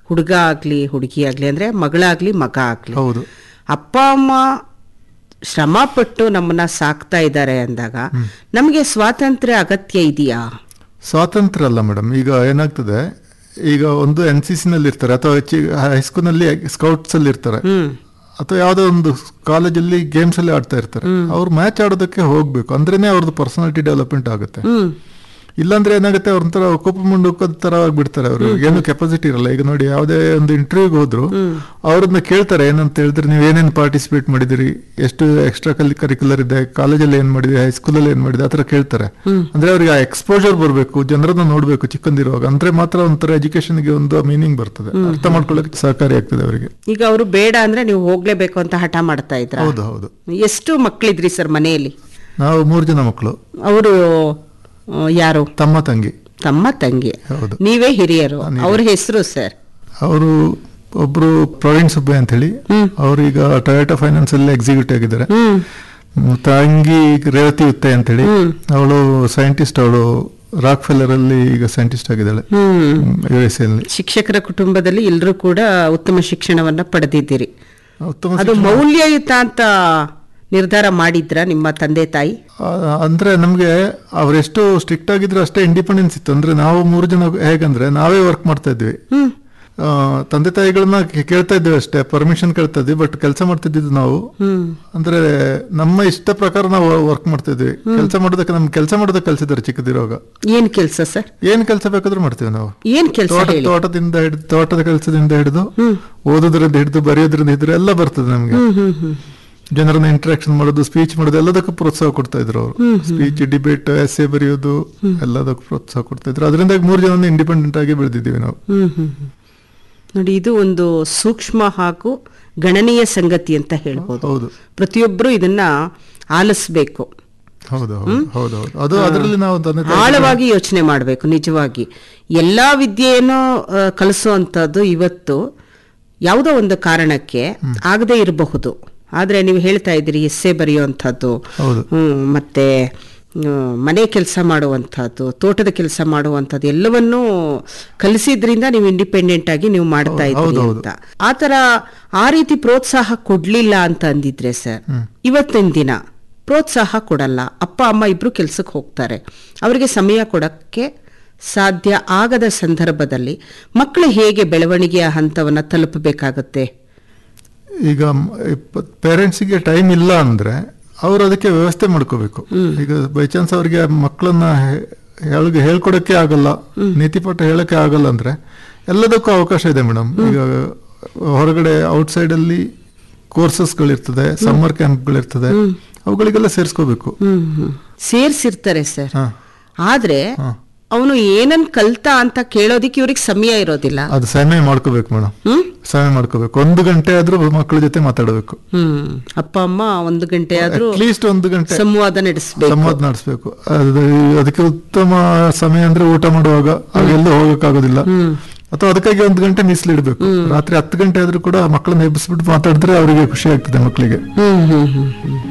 ಹುಡುಗ ಆಗ್ಲಿ ಹುಡುಗಿ ಆಗ್ಲಿ ಅಂದ್ರೆ ಮಗಳಾಗ್ಲಿ ಮಗ ಆಗ್ಲಿ ಹೌದು ಅಪ್ಪ ಅಮ್ಮ ಶ್ರಮ ಪಟ್ಟು ನಮ್ಮನ್ನ ಸಾಕ್ತಾ ಇದ್ದಾರೆ ಅಂದಾಗ ನಮಗೆ ಸ್ವಾತಂತ್ರ್ಯ ಅಗತ್ಯ ಇದೆಯಾ ಸ್ವಾತಂತ್ರ್ಯ ಅಲ್ಲ ಮೇಡಮ್ ಈಗ ಏನಾಗ್ತದೆ ಈಗ ಒಂದು ಎನ್ ಸಿ ಸಿ ನಲ್ಲಿ ಇರ್ತಾರೆ ಅಥವಾ ಹೈಸ್ಕೂಲ್ ನಲ್ಲಿ ಸ್ಕೌಟ್ಸ್ ಅಲ್ಲಿ ಇರ್ತಾರೆ ಹ್ಮ್ ಅಥವಾ ಯಾವುದೋ ಒಂದು ಕಾಲೇಜಲ್ಲಿ ಗೇಮ್ಸ್ ಅಲ್ಲಿ ಆಡ್ತಾ ಇರ್ತಾರೆ ಅವ್ರು ಮ್ಯಾಚ್ ಆಡೋದಕ್ಕೆ ಹೋಗ್ಬೇಕು ಅಂದ್ರೇನೆ ಅವ್ರದ್ದು ಪರ್ಸನಾಲಿಟಿ ಡೆವಲಪ್ಮೆಂಟ್ ಆಗುತ್ತೆ ಹ್ಮ್ ಇಲ್ಲಾಂದ್ರೆ ಏನಾಗುತ್ತೆ ಅವ್ರ ತರ ಕೋಪ ಮುಂಡುಕದ ತರ ಆಗ್ಬಿಡ್ತಾರೆ ಅವರು ಏನು ಕೆಪಾಸಿಟಿ ಇರಲ್ಲ ಈಗ ನೋಡಿ ಯಾವುದೇ ಒಂದು ಇಂಟರ್ವ್ಯೂಗೆ ಹೋದ್ರು ಅವ್ರನ್ನ ಕೇಳ್ತಾರೆ ಏನಂತ ಹೇಳಿದ್ರೆ ನೀವು ಏನೇನು ಪಾರ್ಟಿಸಿಪೇಟ್ ಮಾಡಿದಿರಿ ಎಷ್ಟು ಎಕ್ಸ್ಟ್ರಾ ಕರಿಕ್ಯುಲರ್ ಇದೆ ಕಾಲೇಜಲ್ಲಿ ಏನ್ ಮಾಡಿದ್ರಿ ಹೈಸ್ಕೂಲಲ್ಲಿ ಏನ್ ಮಾಡಿದೆ ಆತರ ಕೇಳ್ತಾರೆ ಅಂದ್ರೆ ಅವ್ರಿಗೆ ಆ ಎಕ್ಸ್ಪೋಜರ್ ಬರಬೇಕು ಜನರನ್ನ ನೋಡ್ಬೇಕು ಚಿಕ್ಕಂದಿರುವಾಗ ಅಂದ್ರೆ ಮಾತ್ರ ಒಂಥರ ಎಜುಕೇಶನ್ಗೆ ಒಂದು ಮೀನಿಂಗ್ ಬರ್ತದೆ ಅರ್ಥ ಮಾಡ್ಕೊಳ್ಳೋಕೆ ಸಹಕಾರಿ ಆಗ್ತದೆ ಅವರಿಗೆ ಈಗ ಅವರು ಬೇಡ ಅಂದ್ರೆ ನೀವು ಹೋಗ್ಲೇಬೇಕು ಅಂತ ಹಠ ಮಾಡ್ತಾ ಇದ್ರ ಹೌದು ಹೌದು ಎಷ್ಟು ಮಕ್ಕಳಿದ್ರಿ ಸರ್ ಮನೆಯಲ್ಲಿ ನಾವು ಮೂರು ಜನ ಮಕ್ಕಳು ಅವರು ಯಾರು ತಮ್ಮ ತಂಗಿ ತಮ್ಮ ತಂಗಿ ಹೌದು ನೀವೇ ಹಿರಿಯರು ಅವ್ರ ಹೆಸರು ಸರ್ ಅವರು ಒಬ್ರು ಪ್ರವೀಣ್ ಸುಬ್ಬೆ ಅಂತ ಹೇಳಿ ಅವ್ರೀಗ ಟೊಯೋಟಾ ಫೈನಾನ್ಸ್ ಅಲ್ಲಿ ಎಕ್ಸಿಕ್ಯೂಟಿವ್ ಆಗಿದ್ದಾರೆ ಹ್ಮ್ ಹ್ಮ್, ತಂಗಿ ರೇವತಿ ಉತ್ತೆ ಅಂತ ಹೇಳಿ ಅವಳು ಸೈಂಟಿಸ್ಟ್ ಅವಳು ರಾಕ್ ಫೆಲ್ಲರ್ ಅಲ್ಲಿ ಈಗ ಸೈಂಟಿಸ್ಟ್ ಆಗಿದ್ದಾಳೆ ಹ್ಮ್ ಯು ಎಸ್ ಅಲ್ಲಿ ಶಿಕ್ಷಕರ ಕುಟುಂಬದಲ್ಲಿ ಎಲ್ಲರೂ ಕೂಡ ಉತ್ತಮ ಶಿಕ್ಷಣವನ್ನ ಪಡೆದಿದ್ದೀರಿ ಉತ್ತಮ ಅದು ಮೌಲ್ಯಯುತ ಅಂತ ನಿರ್ಧಾರ ಮಾಡಿದ್ರ ನಿಮ್ಮ ತಂದೆ ತಾಯಿ ಆ, ಅಂದ್ರೆ ನಮ್ಗೆ ಅವರೆಷ್ಟು ಸ್ಟ್ರಿಕ್ಟ್ ಆಗಿದ್ರು ಅಷ್ಟೇ ಇಂಡಿಪೆಂಡೆನ್ಸ್ ಇತ್ತು ಅಂದ್ರೆ ನಾವು ಮೂರು ಜನ ಹೇಗಂದ್ರೆ ನಾವೇ ವರ್ಕ್ ಮಾಡ್ತಾ ಇದ್ವಿ ಹ್ಮ್ ಆ, ತಂದೆ ತಾಯಿಗಳನ್ನ ಕೇ- ಕೇಳ್ತಾ ಇದ್ವಿ ಅಷ್ಟೇ ಪರ್ಮಿಷನ್ ಕೇಳ್ತಾ ಇದ್ವಿ ಬಟ್ ಕೆಲಸ ಮಾಡ್ತಿದ್ದು ನಾವು ಹ್ಮ್ ಅಂದ್ರೆ ನಮ್ಮ ಇಷ್ಟ ಪ್ರಕಾರ ನಾವು ವರ್ಕ್ ಮಾಡ್ತಾ ಇದ್ವಿ ಕೆಲಸ ಮಾಡೋದಕ್ಕೆ ನಮ್ಗೆ ಕೆಲಸ ಮಾಡೋದಕ್ಕೆ ಕಲ್ಸಿದ್ದಾರೆ ಚಿಕ್ಕದಿರುವಾಗ ಏನ್ ಕೆಲ್ಸ ಸರ್ ಏನ್ ಕೆಲಸ ಬೇಕಾದ್ರೂ ಮಾಡ್ತೀವಿ ನಾವು ಏನ್ ಕೆಲ್ಸ ತೋಟ ಹೇಳಿ ತೋಟದಿಂದ ಹಿಡಿದು ತೋಟದ ಕೆಲಸದಿಂದ ಹಿಡಿದು ಓದೋದ್ರಿಂದ ಹಿಡಿದು ಬರೆಯೋದ್ರಿಂದ ಹಿಡಿದು ಎಲ್ಲ ಬರ್ತದೆ ನಮ್ಗೆ ಹ್ಮ್ ಹ್ಮ್ ಹ್ಮ್ ಜನರನ್ನ ಇಂಟ್ರಾಕ್ಷನ್ ಮಾಡೋದು ಸ್ಪೀಚ್ ಮಾಡೋದು ಎಲ್ಲದಕ್ಕೂ ಪ್ರೋತ್ಸಾಹ ಕೊಡ್ತಾ ಇದ್ರು ಅವರು ಸ್ಪೀಚ್ ಡಿಬೇಟ್ ಎಸ್ ಎ ಬರೆಯೋದು ಎಲ್ಲದಕ್ಕೂ ಪ್ರೋತ್ಸಾಹ ಕೊಡ್ತಾ ಇದ್ರು ಅದರಿಂದ ಮೂರು ಜನ ಇಂಡಿಪೆಂಡೆಂಟ್ ಆಗಿ ಬೆಳೆದಿದ್ದೀವಿ ನಾವು ಹ್ಮ್ ಹ್ಮ್ ಹ್ಮ್. ನೋಡಿ ಇದು ಒಂದು ಸೂಕ್ಷ್ಮ ಹಾಗೂ ಗಣನೀಯ ಸಂಗತಿ ಅಂತ ಹೇಳ್ಬೋದು ಹೌದು ಪ್ರತಿಯೊಬ್ಬರು ಇದನ್ನ ಆಲಿಸ್ಬೇಕು ಹೌದು ಹೌದು ಹೌದು ಹೌದು ಅದು ಅದರಲ್ಲಿ ನಾವು ತಂದೆ ತಾಯಿ- ಆಳವಾಗಿ ಯೋಚನೆ ಮಾಡಬೇಕು ನಿಜವಾಗಿ ಎಲ್ಲಾ ವಿದ್ಯೆಯನ್ನು ಆ, ಕಲಿಸುವಂಥದ್ದು ಇವತ್ತು ಯಾವುದೋ ಒಂದು ಕಾರಣಕ್ಕೆ ಆಗದೇ ಇರಬಹುದು ಆದ್ರೆ ನೀವು ಹೇಳ್ತಾ ಇದ್ದೀರಿ ಎಸ್ಸೆ ಬರೆಯುವಂಥದ್ದು ಹೌದು ಹ್ಮ್, ಮತ್ತೆ ಹ್ಮ್, ಮನೆ ಕೆಲಸ ಮಾಡುವಂಥದ್ದು ತೋಟದ ಕೆಲಸ ಮಾಡುವಂಥದ್ದು ಎಲ್ಲವನ್ನೂ ಕಲಿಸಿದ್ರಿಂದ ನೀವು ಇಂಡಿಪೆಂಡೆಂಟ್ ಆಗಿ ನೀವು ಮಾಡ್ತಾ ಹೌದು, ಇದ್ದೀರಿ ಹೌದು. ಅಂತ ಆತರ ಆ ರೀತಿ ಪ್ರೋತ್ಸಾಹ ಕೊಡ್ಲಿಲ್ಲ ಅಂತ ಅಂದಿದ್ರೆ ಸರ್ ಇವತ್ತಿನ ದಿನ ಪ್ರೋತ್ಸಾಹ ಕೊಡಲ್ಲ ಅಪ್ಪ ಅಮ್ಮ ಇಬ್ರು ಕೆಲ್ಸಕ್ಕೆ ಹೋಗ್ತಾರೆ ಅವರಿಗೆ ಸಮಯ ಕೊಡಕ್ಕೆ ಸಾಧ್ಯ ಆಗದ ಸಂದರ್ಭದಲ್ಲಿ ಮಕ್ಕಳು ಹೇಗೆ ಬೆಳವಣಿಗೆಯ ಹಂತವನ್ನ ತಲುಪಬೇಕಾಗತ್ತೆ ಈಗ ಪೇರೆಂಟ್ಸಿಗೆ ಟೈಮ್ ಇಲ್ಲ ಅಂದ್ರೆ ಅವ್ರು ಅದಕ್ಕೆ ವ್ಯವಸ್ಥೆ ಮಾಡ್ಕೋಬೇಕು ಈಗ ಬೈ ಚಾನ್ಸ್ ಅವ್ರಿಗೆ ಮಕ್ಕಳನ್ನ ಹೇಳಿ ಹೇಳ್ಕೊಡಕ್ಕೆ ಆಗಲ್ಲ ನೀತಿ ಪಾಠ ಹೇಳಕ್ಕೆ ಆಗಲ್ಲ ಅಂದ್ರೆ ಎಲ್ಲದಕ್ಕೂ ಅವಕಾಶ ಇದೆ ಮೇಡಮ್ ಈಗ ಹೊರಗಡೆ ಔಟ್ಸೈಡ್ ಅಲ್ಲಿ ಕೋರ್ಸಸ್ಗಳಿರ್ತದೆ ಸಮ್ಮರ್ ಕ್ಯಾಂಪ್ಗಳಿರ್ತದೆ ಅವುಗಳಿಗೆಲ್ಲ ಸೇರಿಸ್ಕೋಬೇಕು ಹ್ಮ್ ಹ್ಮ್ ಸೇರ್ಸಿರ್ತಾರೆ ಸರ್ ಹಾ ಆದ್ರೆ ಅವನು ಏನನ್ ಕಲ್ತ ಅಂತ ಕೇಳೋದಿಕ್ಕೆ ಇವ್ರಿಗೆ ಸಮಯ ಇರೋದಿಲ್ಲ ಅದು ಸಮಯ ಮಾಡ್ಕೋಬೇಕು ಮೇಡಮ್ ಹ್ಮ್ ಸಮಯ ಮಾಡ್ಕೋಬೇಕು ಒಂದು ಗಂಟೆ ಆದ್ರೂ ಮಕ್ಕಳ ಜೊತೆ ಮಾತಾಡಬೇಕು ಹ್ಮ್ ಅಪ್ಪ ಅಮ್ಮ ಒಂದು ಗಂಟೆ ಆದ್ರೂ ಅಟ್ಲೀಸ್ಟ್ ಒಂದು ಗಂಟೆ ಸಂವಾದ ನಡೆಸ್ಬೇಕು ಸಂವಾದ ನಡೆಸಬೇಕು ಅದಕ್ಕೆ ಉತ್ತಮ ಸಮಯ ಅಂದ್ರೆ ಊಟ ಮಾಡುವಾಗ ಅಲ್ಲೆಲ್ಲೂ ಹೋಗಕ್ಕಾಗೋದಿಲ್ಲ ಅಥವಾ ಅದಕ್ಕಾಗಿ ಒಂದು ಗಂಟೆ ಮೀಸಲಿಡ್ಬೇಕು ರಾತ್ರಿ ಹತ್ತು ಗಂಟೆ ಆದ್ರೂ ಕೂಡ ಮಕ್ಕಳನ್ನ ಎಬ್ಬಿಸ್ಬಿಟ್ಟು ಮಾತಾಡಿದ್ರೆ ಅವರಿಗೆ ಖುಷಿ ಆಗ್ತದೆ ಮಕ್ಕಳಿಗೆ ಹ್ಮ್ ಹ್ಮ್ ಹ್ಮ್ ಹ್ಮ್